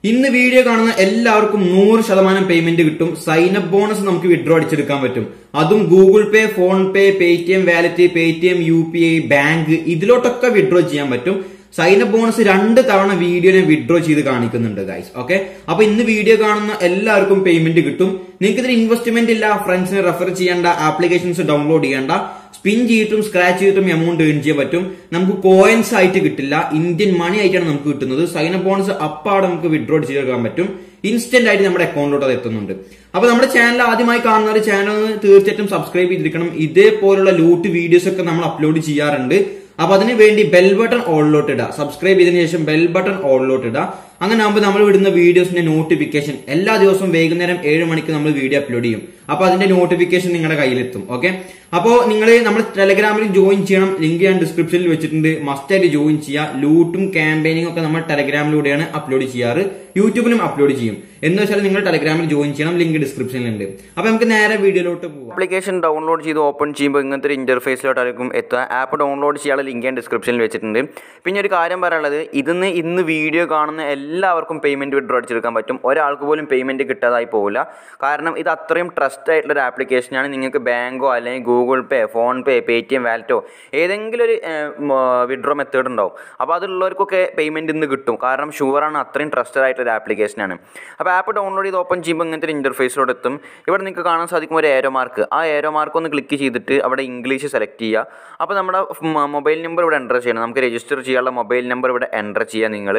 ഇന്ന് വീഡിയോ കാണുന്ന എല്ലാവർക്കും നൂറ് ശതമാനം പേയ്മെന്റ് കിട്ടും സൈൻ അപ്പ് ബോണസ് നമുക്ക് വിഡ്രോ അടിച്ചെടുക്കാൻ പറ്റും അതും Google Pay PhonePe Paytm wallet Paytm U P I bank ഇതിലോട്ടൊക്കെ വിഡ്രോ ചെയ്യാൻ പറ്റും സൈൻ അപ്പ് ബോണസ് രണ്ട് തവണ വീഡിയോനെ വിഡ്രോ ചെയ്ത് കാണിക്കുന്നുണ്ട് ഗൈസ് ഓക്കെ അപ്പൊ ഇന്ന് വീഡിയോ കാണുന്ന എല്ലാവർക്കും പേയ്മെന്റ് കിട്ടും നിങ്ങൾക്ക് ഇതിന് ഇൻവെസ്റ്റ്മെന്റ് ഇല്ല ഫ്രണ്ട്സിനെ റെഫർ ചെയ്യേണ്ട ആപ്ലിക്കേഷൻസ് ഡൗൺലോഡ് ചെയ്യേണ്ട സ്പിൻ ചെയ്തിട്ടും സ്ക്രാച്ച് ചെയ്തിട്ടും എമൗണ്ട് ഏൺ ചെയ്യാൻ പറ്റും നമുക്ക് കോയിൻസ് ആയിട്ട് കിട്ടില്ല ഇന്ത്യൻ മണി ആയിട്ടാണ് നമുക്ക് കിട്ടുന്നത് സൈൻ അപ്പ് ബോണസ് അപ്പാടെ നമുക്ക് വിഡ്രോ ചെയ്തെടുക്കാൻ പറ്റും ഇൻസ്റ്റന്റ് ആയിട്ട് നമ്മുടെ അക്കൗണ്ടിലോട്ട് അത് എത്തുന്നുണ്ട് അപ്പൊ നമ്മുടെ ചാനൽ ആദ്യമായി കാണുന്ന ഒരു ചാനൽ തീർച്ചയായിട്ടും സബ്സ്ക്രൈബ് ചെയ്തിരിക്കണം ഇതേപോലുള്ള ലൂട്ട് വീഡിയോസ് ഒക്കെ നമ്മൾ അപ്ലോഡ് ചെയ്യാറുണ്ട് അപ്പൊ അതിന് വേണ്ടി ബെൽ ബട്ടൺ ഓളിലോട്ട് ഇടുക സബ്സ്ക്രൈബ് ചെയ്തതിനു ശേഷം ബെൽ ബട്ടൺ ഓളിലോട്ട് ഇടുക അങ്ങനെ ആകുമ്പോൾ നമ്മൾ വിടുന്ന വീഡിയോസിന്റെ നോട്ടിഫിക്കേഷൻ എല്ലാ ദിവസവും വൈകുന്നേരം ഏഴ് മണിക്ക് നമ്മൾ വീഡിയോ അപ്ലോഡ് ചെയ്യും അപ്പൊ അതിന്റെ നോട്ടിഫിക്കേഷൻ നിങ്ങളുടെ കയ്യിലെത്തും ഓക്കെ അപ്പോൾ നിങ്ങൾ നമ്മുടെ ടെലഗ്രാമിൽ ജോയിൻ ചെയ്യണം ലിങ്ക് ഞാൻ ഡിസ്ക്രിപ്ഷനിൽ വെച്ചിട്ടുണ്ട് മസ്റ്റ് ആയിട്ട് ജോയിൻ ചെയ്യുക ലൂട്ടും ക്യാമ്പയിനിങ് ഒക്കെ നമ്മൾ ടെലഗ്രാമിലൂടെയാണ് അപ്ലോഡ് ചെയ്യാറ് യൂട്യൂബിലും അപ്ലോഡ് ചെയ്യും എന്ന് വെച്ചാൽ നിങ്ങൾ ടെലഗ്രാമിൽ ജോയിൻ ചെയ്യണം ലിങ്ക് ഡിസ്ക്രിപ്ഷനിലുണ്ട് അപ്പൊ നമുക്ക് നേരെ വീഡിയോയിലോട്ട് പോകാം ആപ്ലിക്കേഷൻ ഡൗൺലോഡ് ചെയ്ത് ഓപ്പൺ ചെയ്യുമ്പോൾ ഇങ്ങനത്തെ ഒരു ഇൻ്റർഫേസിലോട്ടായിരിക്കും എത്തുക ആപ്പ് ഡൗൺലോഡ് ചെയ്യാനുള്ള ലിങ്ക് ഞാൻ ഡിസ്ക്രിപ്ഷനിൽ വെച്ചിട്ടുണ്ട് പിന്നെ ഒരു കാര്യം പറയാനുള്ളത് ഇതിന്ന് ഇന്ന് വീഡിയോ കാണുന്ന എല്ലാവർക്കും പേയ്മെൻറ്റ് വിഡ്രോ അടിച്ചെടുക്കാൻ പറ്റും ഒരാൾക്ക് പോലും പേയ്മെൻറ്റ് കിട്ടാതായി പോകില്ല കാരണം ഇത് അത്രയും ട്രസ്റ്റ് ആയിട്ടുള്ള ഒരു ആപ്ലിക്കേഷനാണ് നിങ്ങൾക്ക് ബാങ്കോ അല്ലെങ്കിൽ Google Pay PhonePe Paytm വാലറ്റോ ഏതെങ്കിലും ഒരു വിഡ്രോ മെത്തേഡ് ഉണ്ടാവും അപ്പോൾ അതുള്ളവർക്കൊക്കെ പേയ്മെൻറ്റ് ഇന്ന് കിട്ടും കാരണം ഷുവറാണ് അത്രയും ട്രസ്റ്റഡ് ആയിട്ടുള്ള ഒരു ആപ്ലിക്കേഷനാണ് അപ്പോൾ ആപ്പ് ഡൗൺലോഡ് ചെയ്ത് ഓപ്പൺ ചെയ്യുമ്പോൾ ഇങ്ങനത്തെ ഒരു ഇൻ്റർഫേസിലോട്ട് എത്തും ഇവിടെ നിങ്ങൾക്ക് കാണാൻ സാധിക്കും ഒരു ഏരോ മാർക്ക് ആ ഏരോ മാർക്ക് ഒന്ന് ക്ലിക്ക് ചെയ്തിട്ട് അവിടെ ഇംഗ്ലീഷ് സെലക്ട് ചെയ്യുക അപ്പോൾ നമ്മുടെ മൊബൈൽ നമ്പർ ഇവിടെ എൻ്റർ ചെയ്യണം നമുക്ക് രജിസ്റ്റർ ചെയ്യാനുള്ള മൊബൈൽ നമ്പർ ഇവിടെ എൻ്റർ ചെയ്യുക നിങ്ങൾ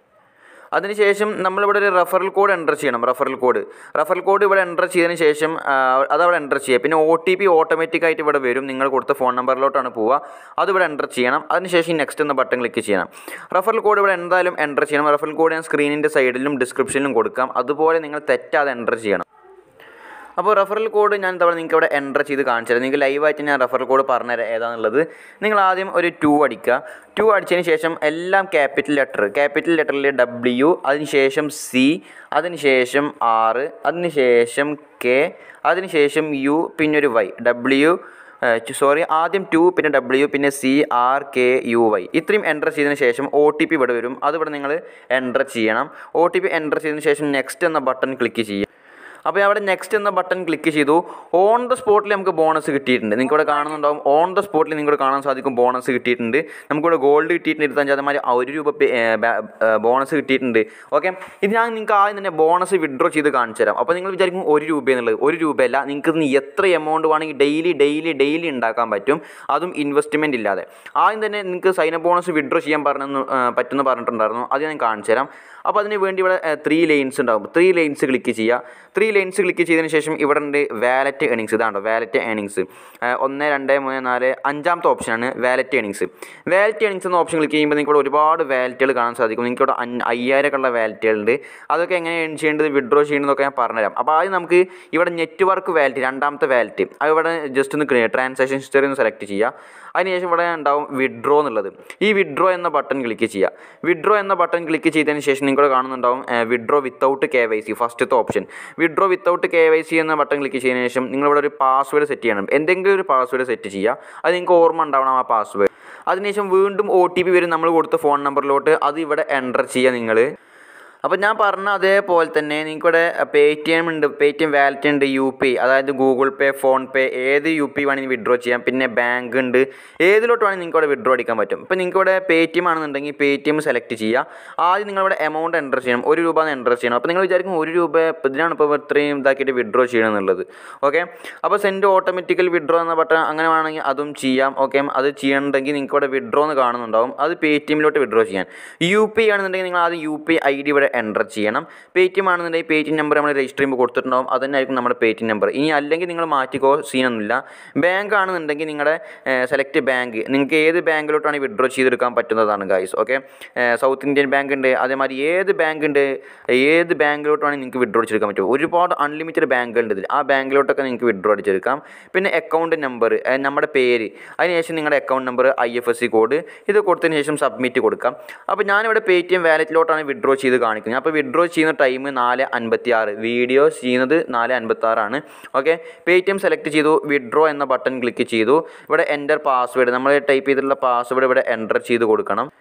അതിനുശേഷം നമ്മളിവിടെ ഒരു റെഫറൽ കോഡ് എൻ്റർ ചെയ്യണം റെഫറൽ കോഡ് റെഫറൽ കോഡ് ഇവിടെ എൻ്റർ ചെയ്തതിന് ശേഷം ആ, അതവിടെ എൻ്റർ ചെയ്യുക പിന്നെ ഒ ടി പി ഓട്ടോമാറ്റിക്കായിട്ട് ഇവിടെ വരും നിങ്ങൾ കൊടുത്ത ഫോൺ നമ്പറിലോട്ടാണ് പോവുക അത് ഇവിടെ എൻ്റർ ചെയ്യണം അതിനുശേഷം നെക്സ്റ്റ് എന്ന ബട്ടൺ ക്ലിക്ക് ചെയ്യണം റെഫറൽ കോഡ് ഇവിടെ എന്തായാലും എൻ്റർ ചെയ്യണം റെഫറൽ കോഡ് ഞാൻ സ്ക്രീനിൻ്റെ സൈഡിലും ഡിസ്ക്രിപ്ഷനിലും കൊടുക്കാം അതുപോലെ നിങ്ങൾ തെറ്റാതെ എൻ്റർ ചെയ്യണം അപ്പോൾ റെഫറൽ കോഡ് ഞാൻ തവണ നിങ്ങൾക്ക് ഇവിടെ എൻ്റർ ചെയ്ത് കാണിച്ചു തരാം നിങ്ങൾക്ക് ലൈവായിട്ട് ഞാൻ റെഫറൽ കോഡ് പറഞ്ഞുതരാം ഏതാണെന്നുള്ളത് നിങ്ങൾ ആദ്യം ഒരു ടു അടിക്കുക ടു അടിച്ചതിന് ശേഷം എല്ലാം ക്യാപിറ്റൽ ലെറ്റർ ക്യാപിറ്റൽ ലെറ്ററിൽ ഡബ്ല്യു അതിനുശേഷം സി അതിനുശേഷം ആറ് അതിനുശേഷം കെ അതിനുശേഷം യു പിന്നെ ഒരു വൈ ഡബ്ല്യു സോറി ആദ്യം ടു പിന്നെ ഡബ്ല്യു പിന്നെ C R K U Y ഇത്രയും എൻ്റർ ചെയ്തതിന് ശേഷം ഒ ടി പി ഇവിടെ വരും അത് ഇവിടെ നിങ്ങൾ എൻ്റർ ചെയ്യണം ഒ ടി പി എൻ്റർ ചെയ്തതിന് ശേഷം നെക്സ്റ്റ് എന്ന ബട്ടൺ ക്ലിക്ക് ചെയ്യുക അപ്പോൾ അവിടെ നെക്സ്റ്റ് എന്ന ബട്ടൺ ക്ലിക്ക് ചെയ്തു ഓൺ ദ സ്പോട്ടിൽ നമുക്ക് ബോണസ് കിട്ടിയിട്ടുണ്ട് നിങ്ങൾക്ക് ഇവിടെ കാണുന്നുണ്ടാവും ഓൺ ദ സ്പോട്ടിൽ നിങ്ങൾക്ക് കാണാൻ സാധിക്കും ബോണസ് കിട്ടിയിട്ടുണ്ട് നമുക്കിവിടെ ഗോൾഡ് കിട്ടിയിട്ടുണ്ട് ഇരുപത്തഞ്ച് അതേമാതിരി ഒരു രൂപ ബോണസ് കിട്ടിയിട്ടുണ്ട് ഓക്കെ ഇത് ഞാൻ നിങ്ങൾക്ക് ആദ്യം തന്നെ ബോണസ് വിഡ്രോ ചെയ്ത് കാണിച്ചു തരാം അപ്പോൾ നിങ്ങൾ വിചാരിക്കും ഒരു രൂപ എന്നുള്ളത് ഒരു രൂപയല്ല നിങ്ങൾക്ക് ഇന്ന് എത്ര എമൗണ്ട് വേണമെങ്കിൽ ഡെയിലി ഡെയിലി ഡെയിലി ഉണ്ടാക്കാൻ പറ്റും അതും ഇൻവെസ്റ്റ്മെൻറ്റ് ഇല്ലാതെ ആദ്യം തന്നെ നിങ്ങൾക്ക് സൈൻ അപ്പ് ബോണസ് വിഡ്രോ ചെയ്യാൻ പറഞ്ഞു പറ്റുമെന്ന് പറഞ്ഞിട്ടുണ്ടായിരുന്നു അത് ഞാൻ കാണിച്ചു തരാം അപ്പോൾ അതിന് വേണ്ടി ഇവിടെ ത്രീ ലൈൻസ് ഉണ്ടാകും ത്രീ ലൈൻസ് ക്ലിക്ക് ചെയ്യുക ത്രീ ലൈൻസ് ക്ലിക്ക് ചെയ്തതിന് ശേഷം ഇവിടെ ഉണ്ട് വാലറ്റ് ഏണിങ്സ് ഇതാണോ വാലറ്റ് ഏണിങ്സ് ഒന്ന് രണ്ട് മൂന്ന് നാല് അഞ്ചാമത്തെ ഓപ്ഷനാണ് വാലറ്റ് ഏണിങ്സ് വാലറ്റ് ഏണിങ്സ് എന്ന ഓപ്ഷൻ ക്ലിക്ക് ചെയ്യുമ്പോൾ നിങ്ങൾക്ക് ഇവിടെ ഒരുപാട് വാലറ്റുകൾ കാണാൻ സാധിക്കും നിങ്ങൾക്ക് ഇവിടെ അഞ്ഞ- അയ്യായിരമൊക്കെയുള്ള വാലറ്റുകളുണ്ട് അതൊക്കെ എങ്ങനെ ഏൺ ചെയ്യേണ്ടത് വിഡ്രോ ചെയ്യേണ്ടതൊക്കെ ഞാൻ പറഞ്ഞുതരാം അപ്പോൾ ആദ്യം നമുക്ക് ഇവിടെ നെറ്റ്വർക്ക് വാലറ്റ് രണ്ടാമത്തെ വാലറ്റ് അത് ഇവിടെ ജസ്റ്റ് ഒന്ന് ട്രാൻസാക്ഷൻ ഹിസ്റ്ററി ഒന്ന് സെലക്ട് ചെയ്യുക അതിനുശേഷം ഇവിടെ ഉണ്ടാവും വിഡ്രോ എന്നുള്ളത് ഈ വിഡ്രോ എന്ന ബട്ടൺ ക്ലിക്ക് ചെയ്യുക വിഡ്രോ എന്ന ബട്ടൺ ക്ലിക്ക് ചെയ്തതിന് ശേഷം നിങ്ങൾ കാണുന്നുണ്ടാവും withdraw without K Y C ഫസ്റ്റത്തെ option withdraw without K Y C എന്ന ബട്ടൺ ക്ലിക്ക് ചെയ്തതിന് ശേഷം നിങ്ങളിവിടെ ഒരു പാസ്വേഡ് സെറ്റ് ചെയ്യണം എന്തെങ്കിലും ഒരു പാസ്വേഡ് സെറ്റ് ചെയ്യുക അത് നിങ്ങൾക്ക് ഓർമ്മ ഉണ്ടാവണം ആ പാസ്വേഡ് അതിനുശേഷം വീണ്ടും ഒ ടി പി വരും നമ്മൾ കൊടുത്ത ഫോൺ നമ്പറിലോട്ട് അത് ഇവിടെ എൻ്റർ ചെയ്യുക നിങ്ങൾ അപ്പോൾ ഞാൻ പറഞ്ഞ അതേപോലെ തന്നെ നിങ്ങൾക്കിവിടെ പേ ടി എം ഉണ്ട് പേ ടി എം വാലറ്റ് ഉണ്ട് യു പി അതായത് ഗൂഗിൾ പേ ഫോൺ പേ ഏത് യു പി വേണമെങ്കിൽ വിഡ്രോ ചെയ്യാം പിന്നെ ബാങ്ക് ഉണ്ട് ഏതിലോട്ട് വേണമെങ്കിൽ നിങ്ങൾക്ക് ഇവിടെ വിഡ്രോ അടിക്കാൻ പറ്റും ഇപ്പോൾ നിങ്ങൾക്ക് ഇവിടെ പേ ടി എം ആണെന്നുണ്ടെങ്കിൽ പേ ടി എം സെലക്ട് ചെയ്യുക ആദ്യം നിങ്ങളിവിടെ എമൗണ്ട് എൻ്റർ ചെയ്യണം ഒരു രൂപ എൻ്റർ ചെയ്യണം അപ്പോൾ നിങ്ങൾ വിചാരിക്കും ഒരു രൂപ ഇപ്പം ഇതിനാണ് ഇപ്പോൾ ഇത്രയും ഇതാക്കിയിട്ട് വിഡ്രോ ചെയ്യണം എന്നുള്ളത് ഓക്കെ അപ്പോൾ സെൻഡ് ഓട്ടോമാറ്റിക്കൽ വിഡ്രോ എന്ന ബട്ടൺ അങ്ങനെ വേണമെങ്കിൽ അതും ചെയ്യാം ഓക്കെ അത് ചെയ്യണമെങ്കിൽ നിങ്ങൾക്ക് ഇവിടെ വിഡ്രോ എന്ന് കാണുന്നുണ്ടാവും അത് പേ ടി എമ്മിലോട്ട് വിഡ്രോ ചെയ്യാൻ യു പി ആണെന്നുണ്ടെങ്കിൽ നിങ്ങൾ ആദ്യം യു പി ഐ ഡി ഇവിടെ എൻ്റർ ചെയ്യണം പേ ടി എം ആണെന്നുണ്ടെങ്കിൽ പേ ടി എം നമ്പർ നമ്മൾ രജിസ്റ്റർ ചെയ്യുമ്പോൾ കൊടുത്തിട്ടുണ്ടാവും അത് തന്നെയായിരിക്കും നമ്മുടെ പേ ടി എം നമ്പർ ഇനി അല്ലെങ്കിൽ നിങ്ങൾ മാറ്റിക്കോ സീനൊന്നുമില്ല ബാങ്ക് ആണെന്നുണ്ടെങ്കിൽ നിങ്ങളുടെ സെലക്ട് ബാങ്ക് നിങ്ങൾക്ക് ഏത് ബാങ്കിലോട്ടാണ് വിഡ്രോ ചെയ്തെടുക്കാൻ പറ്റുന്നതാണ് guys okay South Indian Bank ഉണ്ട് അതേമാതിരി ഏത് ബാങ്ക് ഉണ്ട് ഏത് ബാങ്കിലോട്ടാണ് നിങ്ങൾക്ക് വിഡ്രോ അടിച്ചെടുക്കാൻ പറ്റും ഒരുപാട് അൺലിമിറ്റഡ് ബാങ്കുകൾ ഉണ്ട് ഇതിൽ ആ ബാങ്കിലോട്ടൊക്കെ നിങ്ങൾക്ക് വിഡ്രോ അടിച്ചെടുക്കാം പിന്നെ അക്കൗണ്ട് നമ്പർ നമ്മുടെ പേര് അതിനുശേഷം നിങ്ങളുടെ account number I F S C code ഇത് കൊടുത്തതിന് ശേഷം സബ്മിറ്റ് കൊടുക്കാം അപ്പോൾ ഞാനിവിടെ പേ ടി എം വാലറ്റിലോട്ടാണ് വിഡ്രോ ചെയ്ത് കാണിക്കുന്നത് അപ്പോൾ വിഡ്രോ ചെയ്യുന്ന ടൈം നാല് അൻപത്തി ആറ് വീഡിയോ ചെയ്യുന്നത് നാല് അൻപത്തി ആറാണ് okay Paytm select ചെയ്തു വിഡ്രോ എന്ന ബട്ടൺ ക്ലിക്ക് ചെയ്തു ഇവിടെ എൻ്റർ പാസ്വേഡ് നമ്മൾ ടൈപ്പ് ചെയ്തിട്ടുള്ള പാസ്വേഡ് ഇവിടെ എൻ്റർ ചെയ്ത് കൊടുക്കണം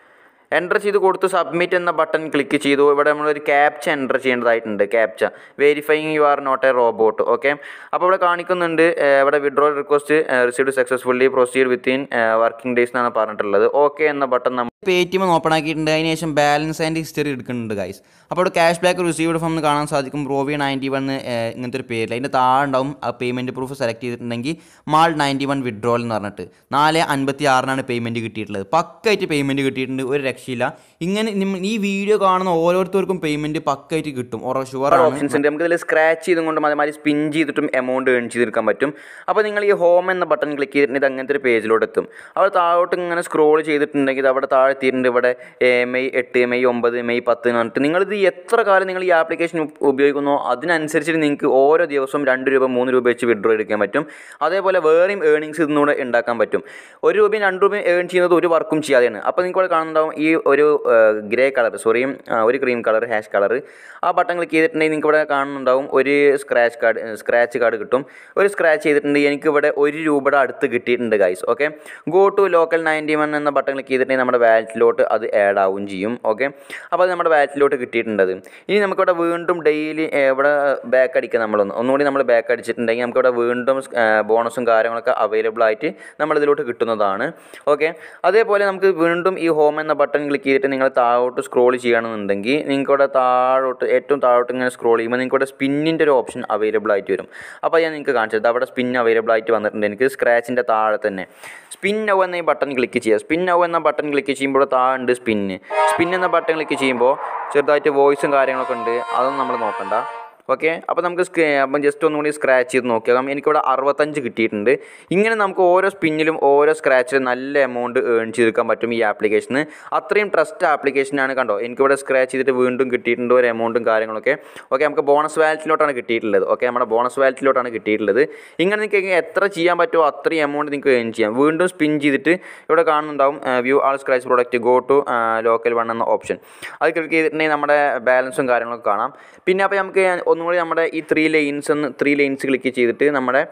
എൻ്റർ ചെയ്ത് കൊടുത്ത് സബ്മിറ്റ് എന്ന ബട്ടൺ ക്ലിക്ക് ചെയ്തു ഇവിടെ നമ്മളൊരു ക്യാപ്ച എൻ്റർ ചെയ്യേണ്ടതായിട്ടുണ്ട് captcha verifying you are not a robot okay അപ്പോൾ ഇവിടെ കാണിക്കുന്നുണ്ട് ഏഹ്, ഇവിടെ withdrawal request received successfully proceed within working days എന്നാണ് പറഞ്ഞിട്ടുള്ളത് ഓക്കെ എന്ന ബട്ടൺ നമ്മൾ പേ ടി എം ഓപ്പൺ ആക്കിയിട്ടുണ്ട് അതിന് ശേഷം ബാലൻസ് ആൻഡ് ഹിസ്റ്ററി എടുക്കുന്നുണ്ട് ഗൈസ് അപ്പോൾ ഇവിടെ ക്യാഷ് ബാക്ക് റിസീവ്ഡ് ഫ്രം എന്ന് കാണാൻ സാധിക്കും റോവി നയൻറ്റി വൺ ഇങ്ങനത്തെ ഒരു പേരിൽ അതിൻ്റെ താഴെ ഉണ്ടാവും ആ പേയ്മെൻറ്റ് പ്രൂഫ് സെലക്ട് ചെയ്തിട്ടുണ്ടെങ്കിൽ മാൾ നയൻറ്റി വൺ വിഡ്രോൾ എന്ന് പറഞ്ഞിട്ട് നാല് അൻപത്തി ആറിനാണ് പേയ്മെൻറ്റ് കിട്ടിയിട്ടുള്ളത് പക്കായിട്ട് പേയ്മെൻറ്റ് കിട്ടിയിട്ടുണ്ട് ഒരു രക്ഷയില്ല ഇങ്ങനെ നിമ്മ- ഈ വീഡിയോ കാണുന്ന ഓരോരുത്തർക്കും പേയ്മെൻറ്റ് പക്കായിട്ട് കിട്ടും ഉറ ഷുവറാണ് ഓപ്ഷൻസ് ഉണ്ട് നമുക്ക് ഇതിൽ സ്ക്രാച്ച് ചെയ്തും കൊണ്ടും അതേമാതിരി സ്പിൻ ചെയ്തിട്ടും എമൗണ്ട് ഏൺ ചെയ്തെടുക്കാൻ പറ്റും അപ്പോൾ നിങ്ങൾ ഈ ഹോം എന്ന ബട്ടൺ ക്ലിക്ക് ചെയ്തിട്ടുണ്ടെങ്കിൽ ഇത് അങ്ങനത്തെ ഒരു പേജിലോട്ട് എത്തും അവിടെ താഴോട്ട് ഇങ്ങനെ സ്ക്രോൾ ചെയ്തിട്ടുണ്ടെങ്കിൽ ഇത് അവിടെ താഴെ എത്തിയിട്ടുണ്ട് ഇവിടെ ഏ, മെയ് എട്ട് മെയ് ഒമ്പത് മെയ് പത്ത് എന്ന് പറഞ്ഞിട്ട് നിങ്ങളിത് എത്ര കാലം നിങ്ങൾ ഈ ആപ്ലിക്കേഷൻ ഉപയോഗിക്കുന്നോ അതിനനുസരിച്ചിട്ട് നിങ്ങൾക്ക് ഓരോ ദിവസവും രണ്ട് രൂപ മൂന്ന് രൂപ വെച്ച് വിഡ്രോ എടുക്കാൻ പറ്റും അതേപോലെ വേറെയും ഏണിങ്സ് ഇതിനൂടെ ഉണ്ടാക്കാൻ പറ്റും ഒരു രൂപയും രണ്ട് രൂപയും ഏൺ ചെയ്യുന്നത് ഒരു വർക്കും ചെയ്യാതെയാണ് അപ്പോൾ നിങ്ങൾക്ക് ഇവിടെ കാണുന്നുണ്ടാവും ഈ ഒരു ഗ്രേ കളർ സോറി ഒരു ക്രീം കളർ ഹാഷ് കളർ ആ ബട്ടൺ ക്ലിക്ക് ചെയ്തിട്ടുണ്ടെങ്കിൽ നിങ്ങൾക്ക് ഇവിടെ കാണുന്നുണ്ടാവും ഒരു സ്ക്രാച്ച് കാർഡ് സ്ക്രാച്ച് കാർഡ് കിട്ടും ഒരു സ്ക്രാച്ച് ചെയ്തിട്ടുണ്ടെങ്കിൽ എനിക്ക് ഇവിടെ ഒരു രൂപയുടെ അടുത്ത് കിട്ടിയിട്ടുണ്ട് guys okay go to local ninety one എന്ന ബട്ടൺ ക്ലിക്ക് ചെയ്തിട്ടുണ്ടെങ്കിൽ നമ്മുടെ വാലറ്റിലോട്ട് അത് ആഡ് ആവും ചെയ്യും ഓക്കെ അപ്പോൾ അത് നമ്മുടെ വാലറ്റിലോട്ട് കിട്ടിയിട്ടുണ്ട് അത്. ഇനി നമുക്കിവിടെ വീണ്ടും ഡെയിലി ഇവിടെ ബാക്ക് അടിക്കുക നമ്മളൊന്ന് ഒന്നുകൂടി നമ്മൾ ബാക്ക് അടിച്ചിട്ടുണ്ടെങ്കിൽ നമുക്കിവിടെ വീണ്ടും ബോണസും കാര്യങ്ങളൊക്കെ അവൈലബിൾ ആയിട്ട് നമ്മളിതിലോട്ട് കിട്ടുന്നതാണ് ഓക്കെ അതേപോലെ നമുക്ക് വീണ്ടും ഈ ഹോം എന്ന ബട്ടൺ ക്ലിക്ക് ചെയ്തിട്ട് നിങ്ങൾ താഴോട്ട് സ്ക്രോൾ ചെയ്യുകയാണെന്നുണ്ടെങ്കിൽ നിങ്ങൾക്ക് ഇവിടെ താഴോട്ട് ഏറ്റവും താഴോട്ട് ഇങ്ങനെ സ്ക്രോൾ ചെയ്യുമ്പോൾ നിങ്ങൾക്ക് ഇവിടെ സ്പിന്നിൻ്റെ ഒരു ഓപ്ഷൻ അവൈലബിൾ ആയിട്ട് വരും അപ്പോൾ ഞാൻ നിങ്ങൾക്ക് കാണിച്ചത് അവിടെ സ്പിൻ അവൈലബിൾ ആയിട്ട് വന്നിട്ടുണ്ട് എനിക്ക് സ്ക്രാച്ചിൻ്റെ താഴെ തന്നെ സ്പിൻ നൗ എന്ന ഈ ബട്ടൺ ക്ലിക്ക് ചെയ്യുക സ്പിൻ നൗ എന്ന ബട്ടൺ ക്ലിക്ക് ചെയ്യുമ്പോൾ താഴെ ഉണ്ട് സ്പിന്ന് സ്പിൻ എന്ന ബട്ടൺ ക്ലിക്ക് ചെയ്യുമ്പോൾ ചെറുതായിട്ട് വോയിസും കാര്യങ്ങളൊക്കെ ഉണ്ട് അതൊന്നും നമ്മൾ നോക്കണ്ട ഓക്കെ അപ്പോൾ നമുക്ക് സ്ക്രീ അപ്പം ജസ്റ്റ് ഒന്നും കൂടി സ്ക്രാച്ച് ചെയ്ത് നോക്കിയാൽ എനിക്കിവിടെ അറുപത്തഞ്ച് കിട്ടിയിട്ടുണ്ട് ഇങ്ങനെ നമുക്ക് ഓരോ സ്പിന്നിലും ഓരോ സ്ക്രാച്ചിലും നല്ല എമൗണ്ട് ഏൺ ചെയ്തെടുക്കാൻ പറ്റും ഈ ആപ്ലിക്കേഷന് അത്രയും ട്രസ്റ്റ് ആപ്ലിക്കേഷനാണ് കണ്ടോ എനിക്കിവിടെ സ്ക്രാച്ച് ചെയ്തിട്ട് വീണ്ടും കിട്ടിയിട്ടുണ്ട് ഒരു എമൗണ്ടും കാര്യങ്ങളൊക്കെ ഓക്കെ നമുക്ക് ബോണസ് വാലറ്റിലോട്ടാണ് കിട്ടിയിട്ടുള്ളത് ഓക്കെ നമ്മുടെ ബോണസ് വാലറ്റിലോട്ടാണ് കിട്ടിയിട്ടുള്ളത് ഇങ്ങനെ നിങ്ങൾക്ക് എത്ര ചെയ്യാൻ പറ്റുമോ അത്രയും എമൗണ്ട് നിങ്ങൾക്ക് ഏൺ ചെയ്യാം വീണ്ടും സ്പിൻ ചെയ്തിട്ട് ഇവിടെ കാണുന്നുണ്ടാവും view all scratch product go to local one എന്ന ഓപ്ഷൻ അത് ക്ലിക്ക് ചെയ്തിട്ടുണ്ടെങ്കിൽ നമ്മുടെ ബാലൻസും കാര്യങ്ങളൊക്കെ കാണാം പിന്നെ അപ്പോൾ നമുക്ക് ഒന്നുകൂടി നമ്മുടെ ഈ ത്രീ ലൈൻസ് എന്ന് ത്രീ ലൈൻസ് ക്ലിക്ക് ചെയ്തിട്ട് നമ്മുടെ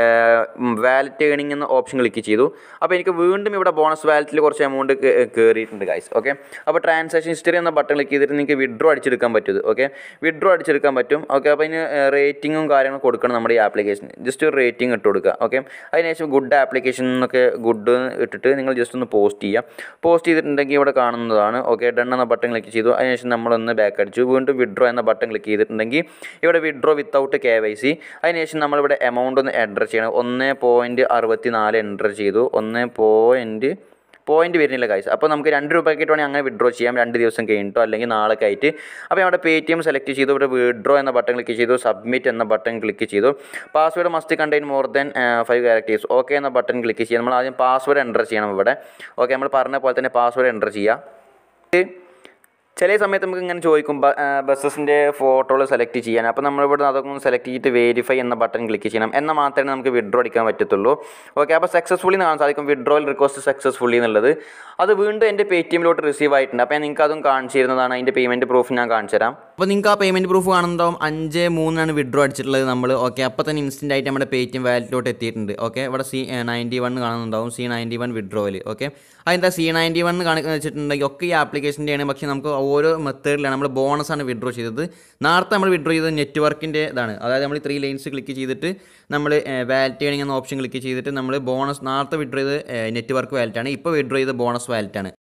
വാലറ്റ് ഏണിംഗ് എന്ന ഓപ്ഷൻ ക്ലിക്ക് ചെയ്തു അപ്പോൾ എനിക്ക് വീണ്ടും ഇവിടെ ബോണസ് വാലറ്റിൽ കുറച്ച് എമൗണ്ട് കയറിയിട്ടുണ്ട് ഗൈസ് ഓക്കെ അപ്പോൾ ട്രാൻസാക്ഷൻ ഹിസ്റ്ററി എന്ന ബട്ടൺ ക്ലിക്ക് ചെയ്തിട്ട് നിങ്ങൾക്ക് വിഡ്രോ അടിച്ചെടുക്കാൻ പറ്റും ഓക്കെ വിഡ്രോ അടിച്ചെടുക്കാൻ പറ്റും ഓക്കെ അപ്പോൾ അതിന് റേറ്റിങ്ങും കാര്യങ്ങളും കൊടുക്കണം നമ്മുടെ ഈ ആപ്ലിക്കേഷൻ ജസ്റ്റ് ഒരു റേറ്റിംഗ് ഇട്ട് കൊടുക്കുക ഓക്കെ അതിനുശേഷം ഗുഡ് ആപ്ലിക്കേഷൻ എന്നൊക്കെ ഗുഡ് ഇട്ടിട്ട് നിങ്ങൾ ജസ്റ്റ് ഒന്ന് പോസ്റ്റ് ചെയ്യുക പോസ്റ്റ് ചെയ്തിട്ടുണ്ടെങ്കിൽ ഇവിടെ കാണുന്നതാണ് ഓക്കെ ഡൺ എന്ന ബട്ടൺ ക്ലിക്ക് ചെയ്തു അതിനുശേഷം നമ്മളൊന്ന് ബാക്ക് അടിച്ചു വീണ്ടും വിഡ്രോ എന്ന ബട്ടൺ ക്ലിക്ക് ചെയ്തിട്ടുണ്ടെങ്കിൽ ഇവിടെ withdraw without K Y C അതിനുശേഷം നമ്മളിവിടെ എമൗണ്ട് ഒന്ന് എൻ്റർ ചെയ്യണം ഒന്ന് പോയിൻറ്റ് അറുപത്തി നാല് എൻ്റർ ചെയ്തു ഒന്ന് പോയിൻറ്റ് പോയിന്റ് വരുന്നില്ല കാശ് അപ്പോൾ നമുക്ക് രണ്ട് രൂപയ്ക്കിട്ട് വേണമെങ്കിൽ അങ്ങനെ വിഡ്രോ ചെയ്യാം രണ്ട് ദിവസം കഴിഞ്ഞിട്ടോ അല്ലെങ്കിൽ നാളെ ആയിട്ട് അപ്പോൾ അവിടെ പേ ടി എം സെലക്ട് ചെയ്തു ഇവിടെ വിഡ്രോ എന്ന ബട്ടൺ ക്ലിക്ക് ചെയ്തു സബ്മിറ്റ് എന്ന ബട്ടൺ ക്ലിക്ക് ചെയ്തു password must contain more than five characters okay എന്ന ബട്ടൺ ക്ലിക്ക് ചെയ്യാം നമ്മൾ ആദ്യം പാസ്വേഡ് എൻ്റർ ചെയ്യണം ഇവിടെ ഓക്കെ നമ്മൾ പറഞ്ഞ പോലെ തന്നെ പാസ്വേഡ് എൻ്റർ ചെയ്യുക ചില സമയത്ത് നമുക്ക് ഇങ്ങനെ ചോദിക്കും ബസ്സസിൻ്റെ ഫോട്ടോകൾ സെലക്ട് ചെയ്യാൻ അപ്പോൾ നമ്മളിവിടെ അതൊക്കെ ഒന്ന് സെലക്ട് ചെയ്തിട്ട് വെരിഫൈ എന്ന ബട്ടൺ ക്ലിക്ക് ചെയ്യണം എന്നാൽ മാത്രമേ നമുക്ക് വിഡ്രോ അടിക്കാൻ പറ്റത്തുള്ളൂ ഓക്കെ അപ്പോൾ സക്സസ്ഫുള്ളി കാണാൻ സാധിക്കും വിഡ്രോയിൽ റിക്വസ്റ്റ് സക്സസ്ഫുള്ളി എന്നുള്ളത് അത് വീണ്ടും എൻ്റെ പേ ടി എമ്മിലോട്ട് റിസീവ് ആയിട്ടുണ്ട് അപ്പോൾ ഞാൻ നിങ്ങൾക്ക് അതും കാണിച്ചു തരുന്നതാണ് അതിൻ്റെ പേയ്മെൻറ്റ് പ്രൂഫ് ഞാൻ കാണിച്ചു തരാം അപ്പോൾ നിങ്ങൾക്ക് ആ പേയ്മെൻറ്റ് പ്രൂഫ് കാണുന്നുണ്ടാവും അഞ്ച് മൂന്നിനാണ് വിഡ്രോ അടിച്ചിട്ടുള്ളത് നമ്മൾ ഓക്കെ അപ്പോൾ തന്നെ ഇൻസ്റ്റൻ്റ് ആയിട്ട് നമ്മുടെ പേ ടി എം വാലറ്റിലോട്ട് എത്തിയിട്ടുണ്ട് ഓക്കെ ഇവിടെ സി നയൻറ്റി വൺ കാണുന്നുണ്ടാവും C ninety one withdrawal okay അതെന്താ സി നയൻറ്റി വൺ കാണിക്കുന്ന വെച്ചിട്ടുണ്ടെങ്കിൽ ഒക്കെ ഈ ആപ്ലിക്കേഷൻ്റെയാണ് പക്ഷേ നമുക്ക് ഓരോ മെത്തേഡിലാണ് നമ്മൾ ബോണസാണ് വിഡ്രോ ചെയ്തത് നേരത്തെ നമ്മൾ വിഡ്രോ ചെയ്തത് നെറ്റ്വർക്കിൻ്റെ ഇതാണ് അതായത് നമ്മൾ ത്രീ ലൈൻസ് ക്ലിക്ക് ചെയ്തിട്ട് നമ്മൾ വാലറ്റ് ഏണിംഗ് എന്ന ഓപ്ഷൻ ക്ലിക്ക് ചെയ്തിട്ട് നമ്മൾ ബോണസ് നേരത്തെ വിഡ്രോ ചെയ്ത് നെറ്റ്വർക്ക് വാലറ്റാണ് ഇപ്പോൾ വിഡ്രോ ചെയ്ത ബോണസ് വാലറ്റാണ്